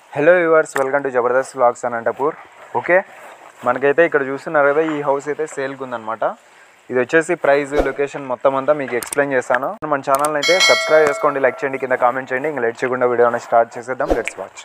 Hello viewers welcome to Jabardasth vlogs Anantapur okay మనకైతే ఇక్కడ చూస్తున్నారు కదా ఈ హౌస్ అయితే సేల్కి ఉందన్నమాట ఇది వచ్చేసి ప్రైస్ లొకేషన్ మొత్తం అంతా మీకు ఎక్స్ప్లెయిన్ చేస్తాను మన ఛానల్ అయితే సబ్స్క్రైబ్ చేసుకోండి లైక్ చేయండి కింద కామెంట్ చేయండి ఇంకా లేట్ చేయకుండా వీడియో స్టార్ట్ చేసేద్దాం లెట్స్ వాచ్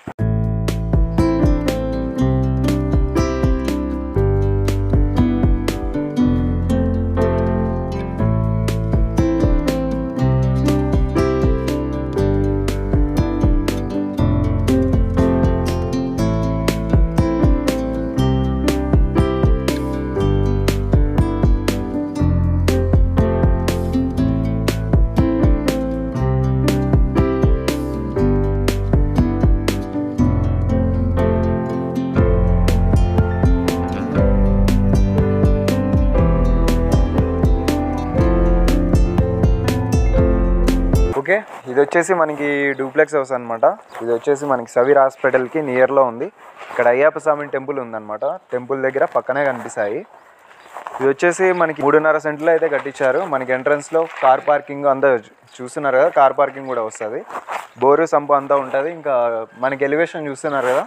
ఓకే ఇది వచ్చేసి మనకి డూప్లెక్స్ హౌస్ అనమాట ఇది వచ్చేసి మనకి సవీర్ హాస్పిటల్కి నియర్లో ఉంది ఇక్కడ అయ్యప్ప స్వామి టెంపుల్ ఉందన్నమాట టెంపుల్ దగ్గర పక్కనే కనిపిస్తాయి ఇది వచ్చేసి మనకి మూడున్నర సెంట్లో అయితే కట్టించారు మనకి ఎంట్రన్స్లో కార్ పార్కింగ్ అంతా చూ- చూస్తున్నారు కదా కార్ పార్కింగ్ కూడా వస్తుంది బోరు సంపు అంతా ఉంటుంది ఇంకా మనకి ఎలివేషన్ చూస్తున్నారు కదా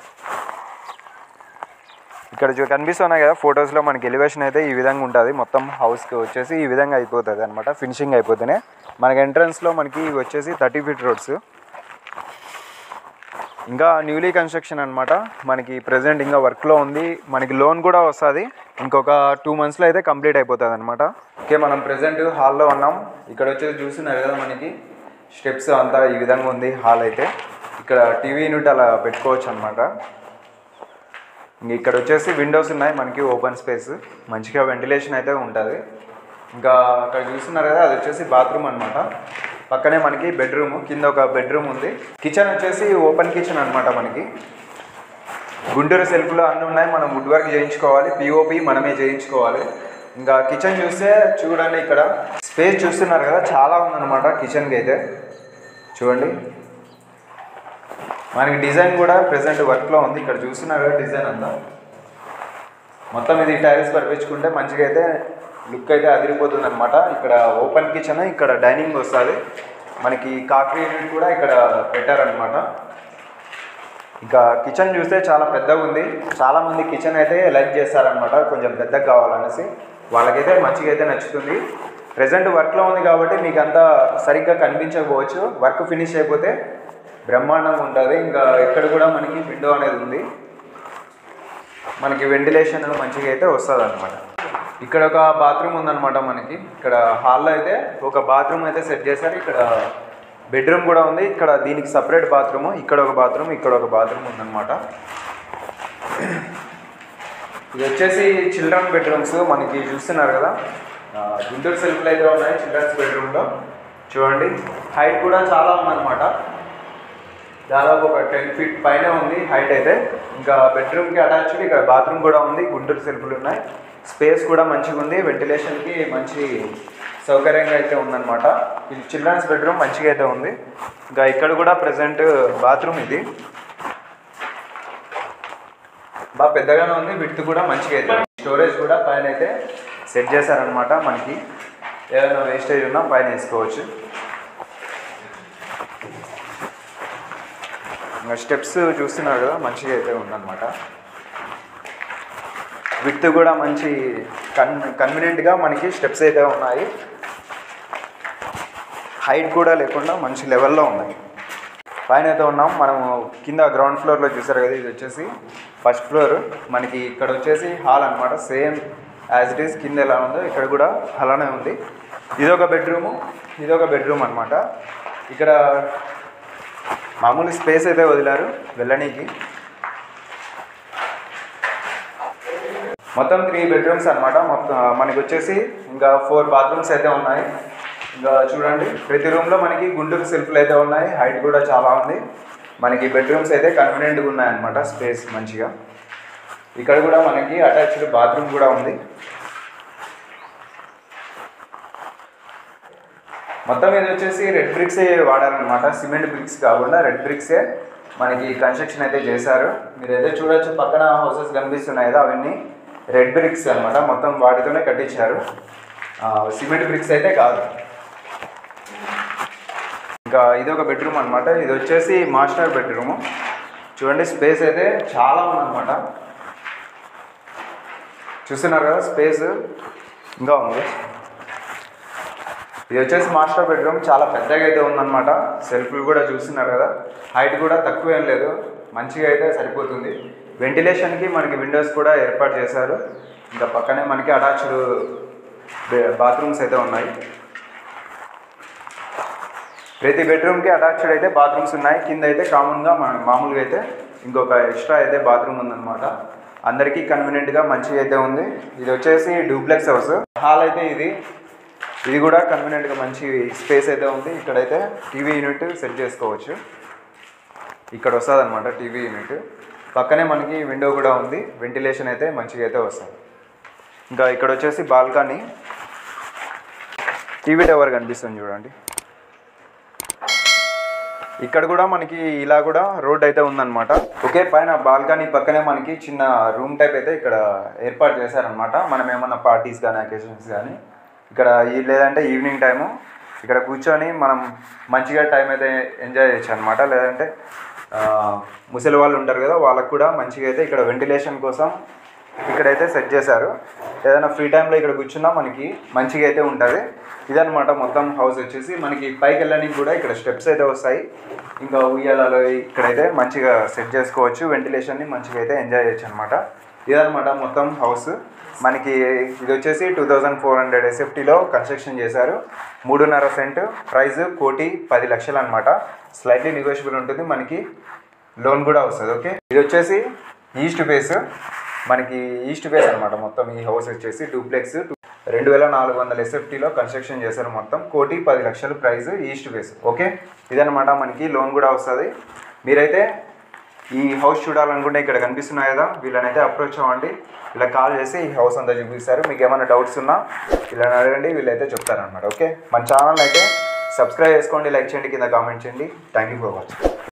ఇక్కడ చూ కనిపిస్తున్నాయి కదా ఫొటోస్లో మనకి ఎలివేషన్ అయితే ఈ విధంగా ఉంటుంది మొత్తం హౌస్కి వచ్చేసి ఈ విధంగా అయిపోతుంది అనమాట ఫినిషింగ్ అయిపోతేనే మనకి ఎంట్రన్స్లో మనకి ఇవి వచ్చేసి థర్టీ ఫీట్ రోడ్స్ ఇంకా న్యూలీ కన్స్ట్రక్షన్ అనమాట మనకి ప్రజెంట్ ఇంకా వర్క్లో ఉంది మనకి లోన్ కూడా వస్తుంది ఇంకొక టూ మంత్స్లో అయితే కంప్లీట్ అయిపోతుంది అనమాట ఓకే మనం ప్రజెంట్ హాల్లో ఉన్నాం ఇక్కడ వచ్చేసి చూస్తున్నారు కదా మనకి స్టెప్స్ అంతా ఈ విధంగా ఉంది హాల్ అయితే ఇక్కడ టీవీ యూనిట్ అలా పెట్టుకోవచ్చు అనమాట ఇంక ఇక్కడ వచ్చేసి విండోస్ ఉన్నాయి మనకి ఓపెన్ స్పేస్ మంచిగా వెంటిలేషన్ అయితే ఉంటుంది ఇంకా అక్కడ చూస్తున్నారు కదా అది వచ్చేసి బాత్రూమ్ అనమాట పక్కనే మనకి బెడ్రూమ్ కింద ఒక బెడ్రూమ్ ఉంది కిచెన్ వచ్చేసి ఓపెన్ కిచెన్ అనమాట మనకి గుంటూరు సెల్ఫ్లో అన్నీ ఉన్నాయి మనం వుడ్ వర్క్ చేయించుకోవాలి పిఓపి మనమే చేయించుకోవాలి ఇంకా కిచెన్ చూస్తే చూడండి ఇక్కడ స్పేస్ చూస్తున్నారు కదా చాలా ఉందన్నమాట కిచెన్కి అయితే చూడండి మనకి డిజైన్ కూడా ప్రెసెంట్ వర్క్లో ఉంది ఇక్కడ చూస్తున్నారు కదా డిజైన్ అంతా మొత్తం ఇది టైల్స్ పరిపించుకుంటే మంచిగా అయితే లుక్ అయితే అదిరిపోతుంది అనమాట ఇక్కడ ఓపెన్ కిచెన్ ఇక్కడ డైనింగ్ వస్తుంది మనకి కాకరీ యూనిట్ కూడా ఇక్కడ పెట్టారనమాట ఇంకా కిచెన్ చూస్తే చాలా పెద్దగా ఉంది చాలా మంది కిచెన్ అయితే లైక్ చేస్తారనమాట కొంచెం పెద్దగా కావాలనేసి వాళ్ళకైతే మంచిగా అయితే నచ్చుతుంది ప్రజెంట్ వర్క్లో ఉంది కాబట్టి మీకు అంతా సరిగ్గా కనిపించకపోవచ్చు వర్క్ ఫినిష్ అయిపోతే బ్రహ్మాండంగా ఉంటుంది ఇంకా ఇక్కడ కూడా మనకి విండో అనేది ఉంది మనకి వెంటిలేషన్ మంచిగా అయితే వస్తుంది అనమాట ఇక్కడ ఒక బాత్రూమ్ ఉందన్నమాట మనకి ఇక్కడ హాల్లో అయితే ఒక బాత్రూమ్ అయితే సెట్ చేశారు ఇక్కడ బెడ్రూమ్ కూడా ఉంది ఇక్కడ దీనికి సపరేట్ బాత్రూమ్ ఇక్కడ ఒక బాత్రూమ్ ఇక్కడ ఒక బాత్రూమ్ ఉందన్నమాట ఇది వచ్చేసి చిల్డ్రన్ బెడ్రూమ్స్ మనకి చూస్తున్నారు కదా ఆ, గుంటూరు సెల్ఫ్లు అయితే ఉన్నాయి చిల్డ్రన్స్ బెడ్రూమ్లో చూడండి హైట్ కూడా చాలా ఉందన్నమాట దాదాపు ఒక టెన్ ఫీట్ పైన ఉంది హైట్ అయితే ఇంకా బెడ్రూమ్కి అటాచ్డ్ ఇక్కడ బాత్రూమ్ కూడా ఉంది గుంటూరు సెల్ఫ్లు ఉన్నాయి స్పేస్ కూడా మంచిగా ఉంది వెంటిలేషన్కి మంచి సౌకర్యంగా అయితే ఉందన్నమాట ఇది చిల్డ్రన్స్ బెడ్రూమ్ మంచిగా అయితే ఉంది ఇంకా ఇక్కడ కూడా ప్రజెంట్ బాత్రూమ్ ఇది బాగా పెద్దగానే ఉంది విత్ కూడా మంచిగా అయితే ఉంది. స్టోరేజ్ కూడా పైన అయితే సెట్ చేశారనమాట మనకి ఏదైనా వేస్టేజ్ ఉన్నా పైన వేసుకోవచ్చు ఇంకా స్టెప్స్ చూస్తున్నారు కదా మంచిగా అయితే ఉందన్నమాట విత్ కూడా మంచి కన్ కన్వీనియంట్గా మనకి స్టెప్స్ అయితే ఉన్నాయి హైట్ కూడా లేకుండా మంచి లెవెల్లో ఉన్నాయి పైన అయితే ఉన్నాం మనం కింద గ్రౌండ్ ఫ్లోర్లో చూసారు కదా ఇది వచ్చేసి ఫస్ట్ ఫ్లోర్ మనకి ఇక్కడ వచ్చేసి హాల్ అనమాట సేమ్ యాజ్ ఇట్ ఈస్ కింద ఎలా ఉందో ఇక్కడ కూడా అలానే ఉంది ఇదొక బెడ్రూము ఇదొక బెడ్రూమ్ అనమాట ఇక్కడ మామూలు స్పేస్ అయితే వదిలారు వెళ్ళనీకి మొత్తం త్రీ బెడ్రూమ్స్ అనమాట మొత్తం మనకి వచ్చేసి ఇంకా ఫోర్ బాత్రూమ్స్ అయితే ఉన్నాయి ఇంకా చూడండి ప్రతి రూమ్లో మనకి గుంటూరు సెల్ఫ్లు అయితే ఉన్నాయి హైట్ కూడా చాలా ఉంది మనకి బెడ్రూమ్స్ అయితే కన్వీనియంట్గా ఉన్నాయన్నమాట స్పేస్ మంచిగా ఇక్కడ కూడా మనకి అటాచ్డ్ బాత్రూమ్ కూడా ఉంది మొత్తం ఇది వచ్చేసి రెడ్ బ్రిక్సే వాడారనమాట సిమెంట్ బ్రిక్స్ కాకుండా రెడ్ బ్రిక్సే మనకి కన్స్ట్రక్షన్ అయితే చేశారు మీరు అయితే చూడొచ్చు పక్కన హౌసెస్ కనిపిస్తున్నాయి కదా అవన్నీ రెడ్ బ్రిక్స్ అన్నమాట మొత్తం వాటితోనే కట్టించారు ఆ, సిమెంట్ బ్రిక్స్ అయితే కాదు ఇంకా ఇది ఒక బెడ్రూమ్ అనమాట ఇది వచ్చేసి మాస్టర్ బెడ్రూమ్ చూడండి స్పేస్ అయితే చాలా ఉందన్నమాట చూస్తున్నారు కదా స్పేస్ ఇంకా ఉంది ఇది వచ్చేసి మాస్టర్ బెడ్రూమ్ చాలా పెద్దగా అయితే ఉందన్నమాట సెల్ఫ్లు కూడా చూస్తున్నారు కదా హైట్ కూడా తక్కువ ఏం లేదు మంచిగా అయితే సరిపోతుంది వెంటిలేషన్కి మనకి విండోస్ కూడా ఏర్పాటు చేశారు ఇంకా పక్కనే మనకి అటాచ్డ్ బాత్రూమ్స్ అయితే ఉన్నాయి ప్రతి బెడ్రూమ్కి అటాచ్డ్ అయితే బాత్రూమ్స్ ఉన్నాయి కింద అయితే కామన్గా మన మామూలుగా అయితే ఇంకొక ఎక్స్ట్రా అయితే బాత్రూమ్ ఉందన్నమాట అందరికీ కన్వీనియంట్గా మంచిగా అయితే ఉంది ఇది వచ్చేసి డూప్లెక్స్ హౌస్ హాల్ అయితే ఇది ఇది కూడా కన్వీనియంట్గా మంచి స్పేస్ అయితే ఉంది ఇక్కడైతే టీవీ యూనిట్ సెట్ చేసుకోవచ్చు ఇక్కడ వస్తుంది అనమాట టీవీ యూనిట్ పక్కనే మనకి విండో కూడా ఉంది వెంటిలేషన్ అయితే మంచిగా అయితే వస్తుంది ఇంకా ఇక్కడ వచ్చేసి బాల్కనీ టీవీ టవర్ కనిపిస్తుంది చూడండి ఇక్కడ కూడా మనకి ఇలా కూడా రోడ్ అయితే ఉందన్నమాట ఓకే పైన బాల్కనీ పక్కనే మనకి చిన్న రూమ్ టైప్ అయితే ఇక్కడ ఏర్పాటు చేశారనమాట మనం ఏమన్నా పార్టీస్ కానీ అకేషన్స్ కానీ ఇక్కడ ఈ లేదంటే ఈవినింగ్ టైము ఇక్కడ కూర్చొని మనం మంచిగా టైం అయితే ఎంజాయ్ చేయొచ్చు అనమాట లేదంటే ఆ, ముసలి వాళ్ళు ఉంటారు కదా వాళ్ళకు కూడా మంచిగా అయితే ఇక్కడ వెంటిలేషన్ కోసం ఇక్కడైతే సెట్ చేశారు ఏదైనా ఫ్రీ టైంలో ఇక్కడ కూర్చున్నా మనకి మంచిగా అయితే ఉంటుంది ఇదనమాట మొత్తం హౌస్ వచ్చేసి మనకి పైకి వెళ్ళడానికి కూడా ఇక్కడ స్టెప్స్ అయితే వస్తాయి ఇంకా ఉయ్యాలలో ఇక్కడైతే మంచిగా సెట్ చేసుకోవచ్చు వెంటిలేషన్ని మంచిగా అయితే ఎంజాయ్ చేయొచ్చు అనమాట ఇదనమాట మొత్తం హౌస్ మనకి ఇది వచ్చేసి టూ థౌజండ్ ఫోర్ హండ్రెడ్ ఎస్ఎఫ్టీలో కన్స్ట్రక్షన్ చేశారు మూడున్నర సెంట్ ప్రైస్ కోటి పది లక్షలు అనమాట స్లైట్లీ నెగోషియబుల్ ఉంటుంది మనకి లోన్ కూడా వస్తుంది ఓకే ఇది వచ్చేసి ఈస్ట్ ఫేస్ మనకి ఈస్ట్ ఫేస్ అనమాట మొత్తం ఈ హౌస్ వచ్చేసి డూప్లెక్స్ రెండు వేల నాలుగు వందల ఎస్ఎఫ్టీలో కన్స్ట్రక్షన్ చేశారు మొత్తం కోటి పది లక్షలు ప్రైస్ ఈస్ట్ ఫేస్ ఓకే ఇదనమాట మనకి లోన్ కూడా వస్తుంది మీరైతే ఈ హౌస్ చూడాలనుకుంటే ఇక్కడ కనిపిస్తున్నాయి కదా వీళ్ళనైతే అప్రోచ్ అవ్వండి ఇలా కాల్ చేసి ఈ హౌస్ అంతా చూపిస్తారు మీకు ఏమైనా డౌట్స్ ఉన్నా వీళ్ళని అడగండి వీళ్ళైతే చెప్తారనమాట ఓకే మన ఛానల్ అయితే సబ్స్క్రైబ్ చేసుకోండి లైక్ చేయండి కింద కామెంట్ చేయండి థ్యాంక్ యూ ఫర్ వాచింగ్